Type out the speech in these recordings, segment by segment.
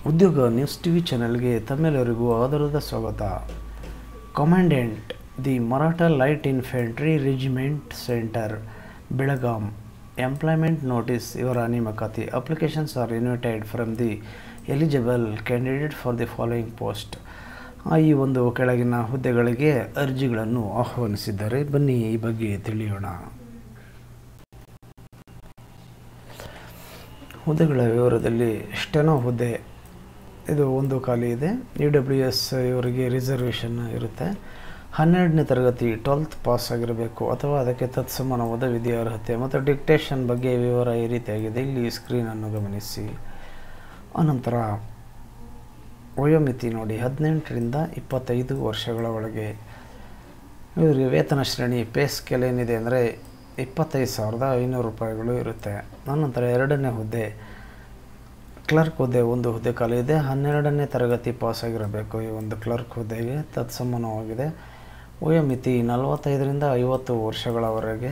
ಉದ್ಯೋಗ news T V ಚಾನೆಲ್ಗೆ ತಮ್ಮೆಲ್ಲರಿಗೂ ಆಧಾರದ ಸ್ವಾಗತ commandant the Maratha light infantry regiment centre Belgaum employment notice ಇವರ ನೇಮಕಾತಿ applications are invited from the eligible candidate for the following post ಈ ಒಂದು ಕೆಳಗಿನ ಹುದ್ದೆಗಳಿಗೆ ಅರ್ಜಿಗಳನ್ನು ಆಹ್ವಾನಿಸಿದ್ದಾರೆ ಬನ್ನಿ ಈ ಬಗ್ಗೆ ತಿಳಿಯೋಣ ಹುದ್ದೆಗಳ ವಿವರದಲ್ಲಿ ಸ್ಟೆನೋ ಹುದ್ದೆ ಇದು ಒಂದು ಖಾಲಿ ಇದೆ ಇ ಡಬ್ಲ್ಯೂ ಎಸ್ ಇವರಿಗೆ ರಿಸರ್ವೇಷನ್ ಇರುತ್ತೆ ಹನ್ನೆರಡನೇ ತರಗತಿ ಟ್ವೆಲ್ತ್ ಪಾಸ್ ಆಗಿರಬೇಕು ಅಥವಾ ಅದಕ್ಕೆ ತತ್ಸಮಾನವಾದ ವಿದ್ಯಾರ್ಹತೆ ಮತ್ತು ಡಿಕ್ಟೇಷನ್ ಬಗ್ಗೆ ವಿವರ ಈ ರೀತಿಯಾಗಿದೆ ಇಲ್ಲಿ ಸ್ಕ್ರೀನನ್ನು ಗಮನಿಸಿ ಆನಂತರ ವಯೋಮಿತಿ ನೋಡಿ ಹದಿನೆಂಟರಿಂದ ಇಪ್ಪತ್ತೈದು ವರ್ಷಗಳ ಒಳಗೆ ಇವರಿಗೆ ವೇತನ ಶ್ರೇಣಿ ಪೇ ಸ್ಕೇಲ್ ಏನಿದೆ ಅಂದರೆ ಇಪ್ಪತ್ತೈದು ಸಾವಿರದ ಐನೂರು ರೂಪಾಯಿಗಳು ಇರುತ್ತೆ ಆನಂತರ ಎರಡನೇ ಹುದ್ದೆ ಕ್ಲರ್ಕ್ ಹುದ್ದೆ ಒಂದು ಹುದ್ದೆ ಖಾಲಿ ಇದೆ ಹನ್ನೆರಡನೇ ತರಗತಿ ಪಾಸ್ ಆಗಿರಬೇಕು ಈ ಒಂದು ಕ್ಲರ್ಕ್ ಹುದ್ದೆಗೆ ತತ್ಸಮಾನವಾಗಿದೆ ವಯೋಮಿತಿ ನಲವತ್ತೈದರಿಂದ ಐವತ್ತು ವರ್ಷಗಳವರೆಗೆ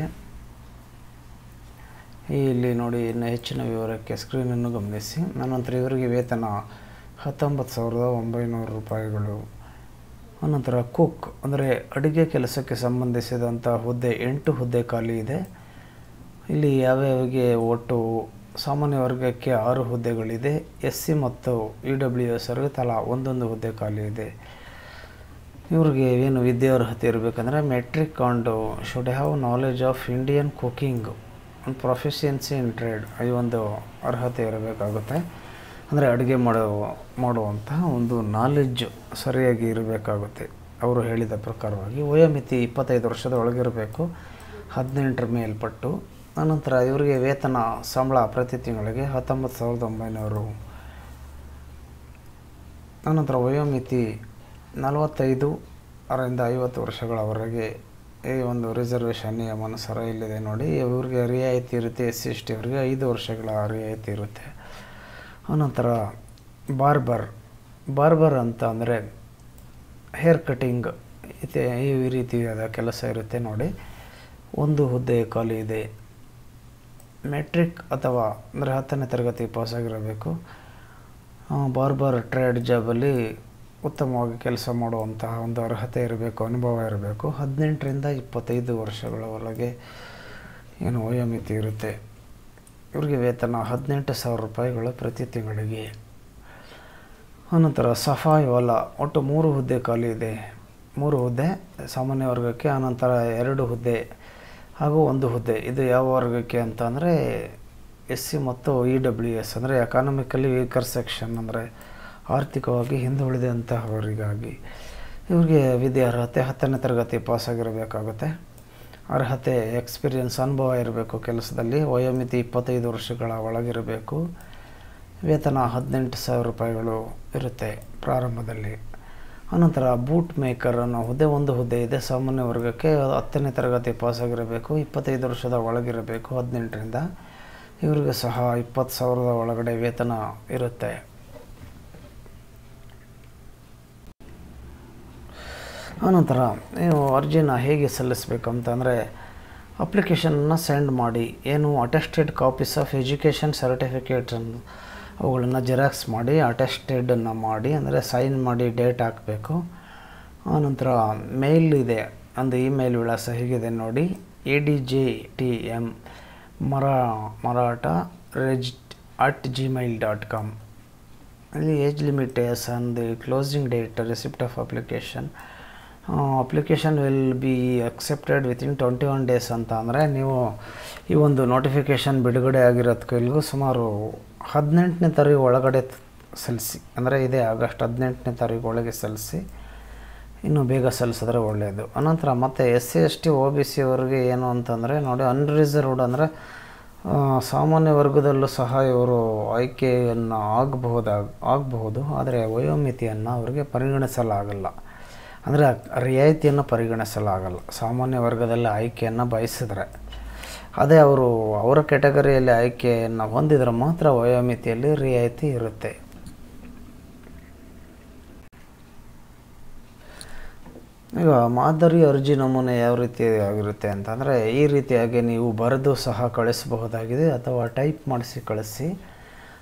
ಇಲ್ಲಿ ನೋಡಿ ಇನ್ನು ಹೆಚ್ಚಿನ ವಿವರಕ್ಕೆ ಸ್ಕ್ರೀನನ್ನು ಗಮನಿಸಿ ಅನಂತರ ಇವರಿಗೆ ವೇತನ ಹತ್ತೊಂಬತ್ತು ಸಾವಿರದ ಒಂಬೈನೂರು ರೂಪಾಯಿಗಳು ಅನಂತರ ಕುಕ್ ಅಂದರೆ ಅಡುಗೆ ಕೆಲಸಕ್ಕೆ ಸಂಬಂಧಿಸಿದಂಥ ಹುದ್ದೆ ಎಂಟು ಹುದ್ದೆ ಖಾಲಿ ಇದೆ ಇಲ್ಲಿ ಯಾವ್ಯಾವಿಗೆ ಒಟ್ಟು ಸಾಮಾನ್ಯ ವರ್ಗಕ್ಕೆ ಆರು ಹುದ್ದೆಗಳಿದೆ ಎಸ್ ಸಿ ಮತ್ತು ಇ ಡಬ್ಲ್ಯೂ ಎಸ್ ಅವ್ರಿಗೆ ತಲಾ ಒಂದೊಂದು ಹುದ್ದೆ ಖಾಲಿ ಇದೆ ಇವ್ರಿಗೆ ಏನು ವಿದ್ಯಾರ್ಹತೆ ಇರಬೇಕಂದ್ರೆ matric and should have knowledge of Indian cooking ಒಂದು ಪ್ರೊಫಿಷಿಯನ್ಸಿ ಇನ್ ಟ್ರೇಡ್ ಈ ಒಂದು ಅರ್ಹತೆ ಇರಬೇಕಾಗುತ್ತೆ ಅಂದರೆ ಅಡುಗೆ ಮಾಡೋ ಮಾಡುವಂತಹ ಒಂದು ನಾಲೆಡ್ಜ್ ಸರಿಯಾಗಿ ಇರಬೇಕಾಗುತ್ತೆ ಅವರು ಹೇಳಿದ ಪ್ರಕಾರವಾಗಿ ವಯೋಮಿತಿ ಇಪ್ಪತ್ತೈದು ವರ್ಷದ ಒಳಗಿರಬೇಕು ಹದಿನೆಂಟರ ಮೇಲ್ಪಟ್ಟು ಅನಂತರ ಇವರಿಗೆ ವೇತನ ಸಂಬಳ ಪ್ರತಿ ತಿಂಗಳಿಗೆ ಹತ್ತೊಂಬತ್ತು ಸಾವಿರದ ಒಂಬೈನೂರು ಅನಂತರ ವಯೋಮಿತಿ ನಲವತ್ತೈದು ಅರಿಂದ ಐವತ್ತು ವರ್ಷಗಳವರೆಗೆ ಈ ಒಂದು ರಿಸರ್ವೇಷನ್ ನಿಯಮಾನುಸಾರ ಇಲ್ಲಿದೆ ನೋಡಿ ಇವ್ರಿಗೆ ರಿಯಾಯಿತಿ ಇರುತ್ತೆ ಎಸ್ ಸಿ ಎಸ್ ಟಿ ಅವರಿಗೆ ಐದು ವರ್ಷಗಳ ರಿಯಾಯಿತಿ ಇರುತ್ತೆ ಅನಂತರ ಬಾರ್ಬರ್ ಬಾರ್ಬರ್ ಅಂತ ಅಂದರೆ ಹೇರ್ ಕಟಿಂಗ್ ಇದೆ ಈ ರೀತಿಯಾದ ಕೆಲಸ ಇರುತ್ತೆ ನೋಡಿ ಒಂದು ಹುದ್ದೆ ಖಾಲಿ ಇದೆ ಮೆಟ್ರಿಕ್ ಅಥವಾ ಅಂದರೆ ಹತ್ತನೇ ತರಗತಿ ಪಾಸಾಗಿರಬೇಕು ಬಾರ್ಬರ್ ಟ್ರೇಡ್ ಜಾಬಲ್ಲಿ ಉತ್ತಮವಾಗಿ ಕೆಲಸ ಮಾಡುವಂತಹ ಒಂದು ಅರ್ಹತೆ ಇರಬೇಕು ಅನುಭವ ಇರಬೇಕು ಹದಿನೆಂಟರಿಂದ ಇಪ್ಪತ್ತೈದು ವರ್ಷಗಳ ಒಳಗೆ ಏನು ವಯೋಮಿತಿ ಇರುತ್ತೆ ಇವರಿಗೆ ವೇತನ ಹದಿನೆಂಟು ಸಾವಿರ ರೂಪಾಯಿಗಳು ಪ್ರತಿ ತಿಂಗಳಿಗೆ ಆನಂತರ ಸಫಾಯಿ ವಾಲ ಒಟ್ಟು ಮೂರು ಹುದ್ದೆ ಖಾಲಿ ಇದೆ ಮೂರು ಹುದ್ದೆ ಸಾಮಾನ್ಯ ವರ್ಗಕ್ಕೆ ಆನಂತರ ಎರಡು ಹುದ್ದೆ ಹಾಗೂ ಒಂದು ಹುದ್ದೆ ಇದು ಯಾವ ವರ್ಗಕ್ಕೆ ಅಂತ ಅಂದರೆ ಎಸ್ ಸಿ ಮತ್ತು ಇ ಡಬ್ಲ್ಯೂ ಎಸ್ ಅಂದರೆ ಎಕಾನಮಿಕಲಿ ವೀಕರ್ ಸೆಕ್ಷನ್ ಅಂದರೆ ಆರ್ಥಿಕವಾಗಿ ಹಿಂದುಳಿದಂತಹವರಿಗಾಗಿ ಇವ್ರಿಗೆ ವಿದ್ಯಾರ್ಹತೆ ಹತ್ತನೇ ತರಗತಿ ಪಾಸಾಗಿರಬೇಕಾಗುತ್ತೆ ಅರ್ಹತೆ ಎಕ್ಸ್ಪೀರಿಯನ್ಸ್ ಅನುಭವ ಇರಬೇಕು ಕೆಲಸದಲ್ಲಿ ವಯೋಮಿತಿ ಇಪ್ಪತ್ತೈದು ವರ್ಷಗಳ ಒಳಗಿರಬೇಕು ವೇತನ ಹದಿನೆಂಟು ಸಾವಿರ ರೂಪಾಯಿಗಳು ಇರುತ್ತೆ ಪ್ರಾರಂಭದಲ್ಲಿ ಅನಂತರ ಬೂಟ್ ಮೇಕರ್ ಅನ್ನೋ ಹುದ್ದೆ ಒಂದು ಹುದ್ದೆ ಇದೆ ಸಾಮಾನ್ಯ ವರ್ಗಕ್ಕೆ ಹತ್ತನೇ ತರಗತಿ ಪಾಸಾಗಿರಬೇಕು ಇಪ್ಪತ್ತೈದು ವರ್ಷದ ಒಳಗಿರಬೇಕು ಹದಿನೆಂಟರಿಂದ ಇವರಿಗೆ ಸಹ ಇಪ್ಪತ್ತು ಸಾವಿರದ ಒಳಗಡೆ ವೇತನ ಇರುತ್ತೆ ಆನಂತರ ನೀವು ಅರ್ಜಿನ ಹೇಗೆ ಸಲ್ಲಿಸಬೇಕಂತಂದರೆ ಅಪ್ಲಿಕೇಶನನ್ನು ಸೆಂಡ್ ಮಾಡಿ ಏನು ಅಟೆಸ್ಟೆಡ್ ಕಾಪೀಸ್ ಆಫ್ ಎಜುಕೇಷನ್ ಸರ್ಟಿಫಿಕೇಟನ್ನು ಅವುಗಳನ್ನು ಜೆರಾಕ್ಸ್ ಮಾಡಿ ಅಟೆಸ್ಟೆಡನ್ನು ಮಾಡಿ ಅಂದರೆ ಸೈನ್ ಮಾಡಿ ಡೇಟ್ ಹಾಕಬೇಕು ಆನಂತರ ಮೇಲ್ ಇದೆ ಒಂದು ಇಮೇಲ್ ವಿಳಾಸ ಹೇಗಿದೆ ನೋಡಿ A D J T M ಮರಾ Maratha reg at Gmail dot com ಇಲ್ಲಿ age limit is on the closing date receipt of application application will be accepted within twenty one days ಅಂತ ಅಂದರೆ ನೀವು ಈ ಒಂದು ನೋಟಿಫಿಕೇಷನ್ ಬಿಡುಗಡೆ ಆಗಿರೋದಕ್ಕೂ ಸುಮಾರು ಹದಿನೆಂಟನೇ ತಾರೀಕು ಒಳಗಡೆ ಸಲ್ಲಿಸಿ ಅಂದರೆ ಇದೇ ಆಗಸ್ಟ್ ಹದಿನೆಂಟನೇ ತಾರೀಕು ಒಳಗೆ ಸಲ್ಲಿಸಿ ಇನ್ನೂ ಬೇಗ ಸಲ್ಲಿಸಿದ್ರೆ ಒಳ್ಳೆಯದು ಅನಂತರ ಮತ್ತು S C S T O B C ಅವರಿಗೆ ಏನು ಅಂತಂದರೆ ನೋಡಿ ಅನ್ರಿಸರ್ವ್ಡ್ ಅಂದರೆ ಸಾಮಾನ್ಯ ವರ್ಗದಲ್ಲೂ ಸಹ ಇವರು ಆಯ್ಕೆಯನ್ನು ಆಗಬಹುದಾಗ ಆಗಬಹುದು ಆದರೆ ವಯೋಮಿತಿಯನ್ನು ಅವರಿಗೆ ಪರಿಗಣಿಸಲಾಗಲ್ಲ ಅಂದರೆ ರಿಯಾಯಿತಿಯನ್ನು ಪರಿಗಣಿಸಲಾಗಲ್ಲ ಸಾಮಾನ್ಯ ವರ್ಗದಲ್ಲಿ ಆಯ್ಕೆಯನ್ನು ಬಯಸಿದ್ರೆ ಅದೇ ಅವರು ಅವರ ಕೆಟಗರಿಯಲ್ಲಿ ಆಯ್ಕೆಯನ್ನು ಹೊಂದಿದ್ರೆ ಮಾತ್ರ ವಯೋಮಿತಿಯಲ್ಲಿ ರಿಯಾಯಿತಿ ಇರುತ್ತೆ ಈಗ ಮಾದರಿ ಅರ್ಜಿ ನಮೂನೆ ಯಾವ ರೀತಿ ಆಗಿರುತ್ತೆ ಅಂತಂದರೆ ಈ ರೀತಿಯಾಗಿ ನೀವು ಬರೆದು ಸಹ ಕಳಿಸಬಹುದಾಗಿದೆ ಅಥವಾ ಟೈಪ್ ಮಾಡಿಸಿ ಕಳಿಸಿ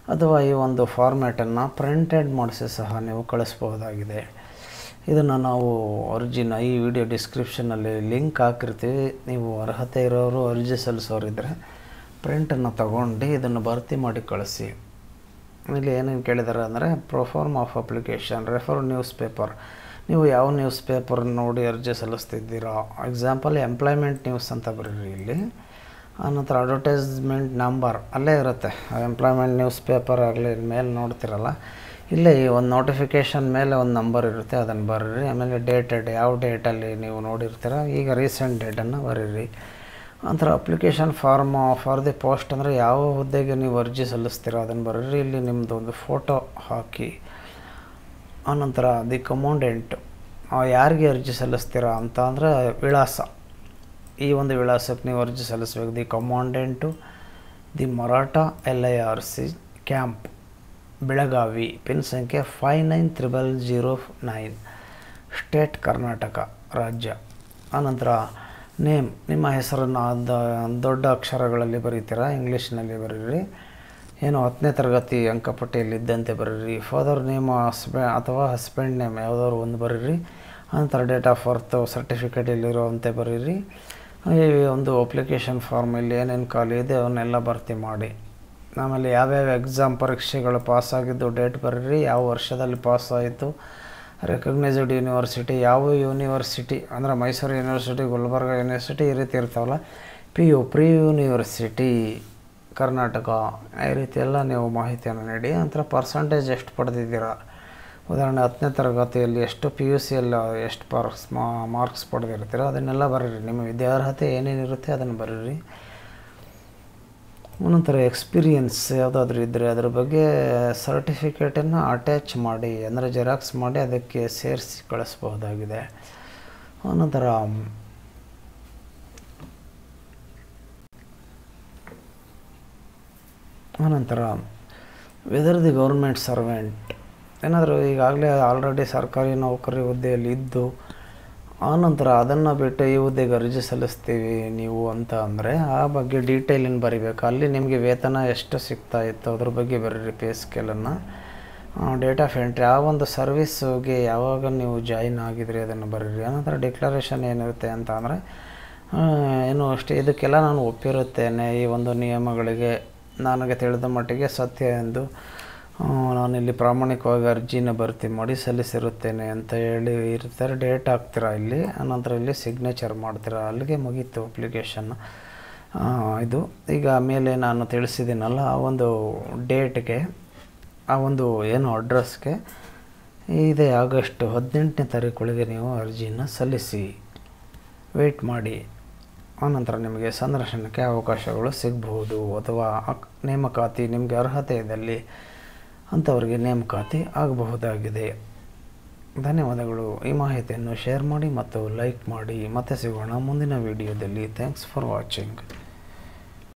ಅಥವಾ ಈ ಒಂದು ಫಾರ್ಮ್ಯಾಟನ್ನು ಪ್ರಿಂಟೆಡ್ ಮಾಡಿಸಿ ಸಹ ನೀವು ಕಳಿಸ್ಬಹುದಾಗಿದೆ ಇದನ್ನು ನಾವು ಅರ್ಜಿನ ಈ ವಿಡಿಯೋ ಡಿಸ್ಕ್ರಿಪ್ಷನಲ್ಲಿ ಲಿಂಕ್ ಹಾಕಿರ್ತೀವಿ ನೀವು ಅರ್ಹತೆ ಇರೋರು ಅರ್ಜಿ ಸಲ್ಲಿಸೋರಿದ್ದರೆ ಪ್ರಿಂಟನ್ನು ತಗೊಂಡು ಇದನ್ನು ಭರ್ತಿ ಮಾಡಿ ಕಳಿಸಿ ಇಲ್ಲಿ ಏನೇನು ಕೇಳಿದ್ದಾರೆ ಅಂದರೆ proforma of application refer newspaper ನೀವು ಯಾವ ನ್ಯೂಸ್ ಪೇಪರ್ ನೋಡಿ ಅರ್ಜಿ ಸಲ್ಲಿಸ್ತಿದ್ದೀರಾ ಎಕ್ಸಾಂಪಲ್ ಎಂಪ್ಲಾಯ್ಮೆಂಟ್ ನ್ಯೂಸ್ ಅಂತ ಬರೀರಿ ಇಲ್ಲಿ ಆನಂತರ ಅಡ್ವರ್ಟೈಸ್ಮೆಂಟ್ ನಂಬರ್ ಅಲ್ಲೇ ಇರುತ್ತೆ ಎಂಪ್ಲಾಯ್ಮೆಂಟ್ ನ್ಯೂಸ್ ಪೇಪರ್ ಆಗಲಿ ಮೇಲೆ ನೋಡ್ತಿರಲ್ಲ ಇಲ್ಲೇ ಈ ಒಂದು ನೋಟಿಫಿಕೇಷನ್ ಮೇಲೆ ಒಂದು ನಂಬರ್ ಇರುತ್ತೆ ಅದನ್ನು ಬರೀರಿ ಆಮೇಲೆ ಡೇಟೆಡ್ ಯಾವ ಡೇಟಲ್ಲಿ ನೀವು ನೋಡಿರ್ತೀರ ಈಗ ರೀಸೆಂಟ್ ಡೇಟನ್ನು ಬರೀರಿ ನಂತರ application form for the post ಅಂದರೆ ಯಾವ ಹುದ್ದೆಗೆ ನೀವು ಅರ್ಜಿ ಸಲ್ಲಿಸ್ತೀರೋ ಅದನ್ನು ಬರೀರಿ ಇಲ್ಲಿ ನಿಮ್ಮದು ಒಂದು ಫೋಟೋ ಹಾಕಿ ಆನಂತರ ದಿ ಕಮೌಂಡೆಂಟ್ ಯಾರಿಗೆ ಅರ್ಜಿ ಸಲ್ಲಿಸ್ತೀರಾ ಅಂತ ಅಂದರೆ ವಿಳಾಸ ಈ ಒಂದು ವಿಳಾಸಕ್ಕೆ ನೀವು ಅರ್ಜಿ ಸಲ್ಲಿಸಬೇಕು the commandant the Maratha L I R C camp Belagavi pin ಸಂಖ್ಯೆ five nine triple zero nine state Karnataka ರಾಜ್ಯ ಆನಂತರ ನೇಮ್ ನಿಮ್ಮ ಹೆಸರನ್ನು ದ- ದೊಡ್ಡ ಅಕ್ಷರಗಳಲ್ಲಿ ಬರೀತೀರಾ ಇಂಗ್ಲೀಷ್ನಲ್ಲಿ ಬರೀರಿ ಏನು ಹತ್ತನೇ ತರಗತಿ ಅಂಕಪಟ್ಟಿಯಲ್ಲಿದ್ದಂತೆ ಬರೀರಿ ಫಾದರ್ ನೇಮ್ ಹಸ್ಬೆ ಅಥವಾ ಹಸ್ಬೆಂಡ್ ನೇಮ್ ಯಾವುದಾದ್ರು ಒಂದು ಬರೀರಿ ಆನಂತರ ಡೇಟ್ ಆಫ್ ಬರ್ತ್ ಸರ್ಟಿಫಿಕೇಟಲ್ಲಿರುವಂತೆ ಬರೀರಿ ಈ ಒಂದು ಅಪ್ಲಿಕೇಶನ್ ಫಾರ್ಮಲ್ಲಿ ಏನೇನು ಖಾಲಿ ಇದೆ ಅವನ್ನೆಲ್ಲ ಭರ್ತಿ ಮಾಡಿ ಆಮೇಲೆ ಯಾವ್ಯಾವ ಎಕ್ಸಾಮ್ ಪರೀಕ್ಷೆಗಳು ಪಾಸಾಗಿದ್ದು ಡೇಟ್ ಬರೀರಿ ಯಾವ ವರ್ಷದಲ್ಲಿ ಪಾಸ್ ಆಯಿತು ರೆಕಗ್ನೈಸ್ಡ್ ಯೂನಿವರ್ಸಿಟಿ ಯಾವ ಯೂನಿವರ್ಸಿಟಿ ಅಂದರೆ ಮೈಸೂರು ಯೂನಿವರ್ಸಿಟಿ ಗುಲ್ಬರ್ಗ ಯೂನಿವರ್ಸಿಟಿ ಈ ರೀತಿ ಇರ್ತಾವಲ್ಲ P U pre university Karnataka ಈ ರೀತಿ ಎಲ್ಲ ನೀವು ಮಾಹಿತಿಯನ್ನು ನೀಡಿ ನಂತರ ಪರ್ಸಂಟೇಜ್ ಎಷ್ಟು ಪಡೆದಿದ್ದೀರಾ ಉದಾಹರಣೆ ಹತ್ತನೇ ತರಗತಿಯಲ್ಲಿ ಎಷ್ಟು ಪಿ ಯು ಸಿಯಲ್ಲಿ ಎಷ್ಟು ಪಾರ್ಕ್ಸ್ ಮಾರ್ಕ್ಸ್ ಪಡೆದಿರ್ತೀರೋ ಅದನ್ನೆಲ್ಲ ಬರೀರಿ ನಿಮ್ಮ ವಿದ್ಯಾರ್ಹತೆ ಏನೇನಿರುತ್ತೆ ಅದನ್ನು ಬರೀರಿ ನಂತರ ಎಕ್ಸ್ಪೀರಿಯನ್ಸ್ ಯಾವುದಾದ್ರೂ ಇದ್ದರೆ ಅದ್ರ ಬಗ್ಗೆ ಸರ್ಟಿಫಿಕೇಟನ್ನು ಅಟ್ಯಾಚ್ ಮಾಡಿ ಅಂದರೆ ಜೆರಾಕ್ಸ್ ಮಾಡಿ ಅದಕ್ಕೆ ಸೇರಿಸಿ ಕಳಿಸ್ಬಹುದಾಗಿದೆ ಆನಂತರ ಆನಂತರ ವೆದರ್ ದಿ ಗೌರ್ಮೆಂಟ್ ಸರ್ವೆಂಟ್ ಏನಾದರೂ ಈಗಾಗಲೇ ಆಲ್ರೆಡಿ ಸರ್ಕಾರಿ ನೌಕರಿ ಹುದ್ದೆಯಲ್ಲಿ ಇದ್ದು ಆನಂತರ ಅದನ್ನು ಬಿಟ್ಟು ಈ ಹುದ್ದೆಗೆ ಅರ್ಜಿ ಸಲ್ಲಿಸ್ತೀವಿ ನೀವು ಅಂತ ಅಂದರೆ ಆ ಬಗ್ಗೆ ಡೀಟೇಲಿನ ಬರಿಬೇಕು ಅಲ್ಲಿ ನಿಮಗೆ ವೇತನ ಎಷ್ಟು ಸಿಗ್ತಾ ಇತ್ತು ಅದ್ರ ಬಗ್ಗೆ ಬರೀರಿ ಪೇ ಸ್ಕೇಲನ್ನು ಡೇಟ್ ಆಫ್ ಎಂಟ್ರಿ ಆ ಒಂದು ಸರ್ವಿಸ್ಗೆ ಯಾವಾಗ ನೀವು ಜಾಯಿನ್ ಆಗಿದ್ರಿ ಅದನ್ನು ಬರೀರಿ ಆನಂತರ ಡಿಕ್ಲರೇಷನ್ ಏನಿರುತ್ತೆ ಅಂತ ಅಂದರೆ ಏನು ಅಷ್ಟೇ ಇದಕ್ಕೆಲ್ಲ ನಾನು ಒಪ್ಪಿರುತ್ತೇನೆ ಈ ಒಂದು ನಿಯಮಗಳಿಗೆ ನನಗೆ ತಿಳಿದ ಮಟ್ಟಿಗೆ ಸತ್ಯ ಎಂದು ಆ, ನಾನಿಲ್ಲಿ ಪ್ರಾಮಾಣಿಕವಾಗಿ ಅರ್ಜಿನ ಭರ್ತಿ ಮಾಡಿ ಸಲ್ಲಿಸಿರುತ್ತೇನೆ ಅಂತ ಹೇಳಿ ಇರ್ತಾರೆ ಡೇಟ್ ಹಾಕ್ತೀರಾ ಇಲ್ಲಿ ಆನಂತರ ಇಲ್ಲಿ ಸಿಗ್ನೇಚರ್ ಮಾಡ್ತೀರಾ ಅಲ್ಲಿಗೆ ಮುಗೀತು ಅಪ್ಲಿಕೇಶನ್ ಇದು ಈಗ ಮೇಲೆ ನಾನು ತಿಳಿಸಿದ್ದೀನಲ್ಲ ಆ ಒಂದು ಡೇಟ್ಗೆ ಆ ಒಂದು ಏನು ಅಡ್ರೆಸ್ಗೆ ಇದೇ ಆಗಸ್ಟ್ ಹದಿನೆಂಟನೇ ತಾರೀಕೊಳಗೆ ನೀವು ಅರ್ಜಿನ ಸಲ್ಲಿಸಿ ವೆಯ್ಟ್ ಮಾಡಿ ಆನಂತರ ನಿಮಗೆ ಸಂದರ್ಶನಕ್ಕೆ ಅವಕಾಶಗಳು ಸಿಗಬಹುದು ಅಥವಾ ಅಕ್- ನೇಮಕಾತಿ ನಿಮಗೆ ಅರ್ಹತೆ ಇದ್ದಲ್ಲಿ ಅಂಥವರಿಗೆ ನೇಮಕಾತಿ ಆಗಬಹುದಾಗಿದೆ ಧನ್ಯವಾದಗಳು ಈ ಮಾಹಿತಿಯನ್ನು ಶೇರ್ ಮಾಡಿ ಮತ್ತು ಲೈಕ್ ಮಾಡಿ ಮತ್ತೆ ಸಿಗೋಣ ಮುಂದಿನ ವಿಡಿಯೋದಲ್ಲಿ ಥ್ಯಾಂಕ್ಸ್ ಫಾರ್ ವಾಚಿಂಗ್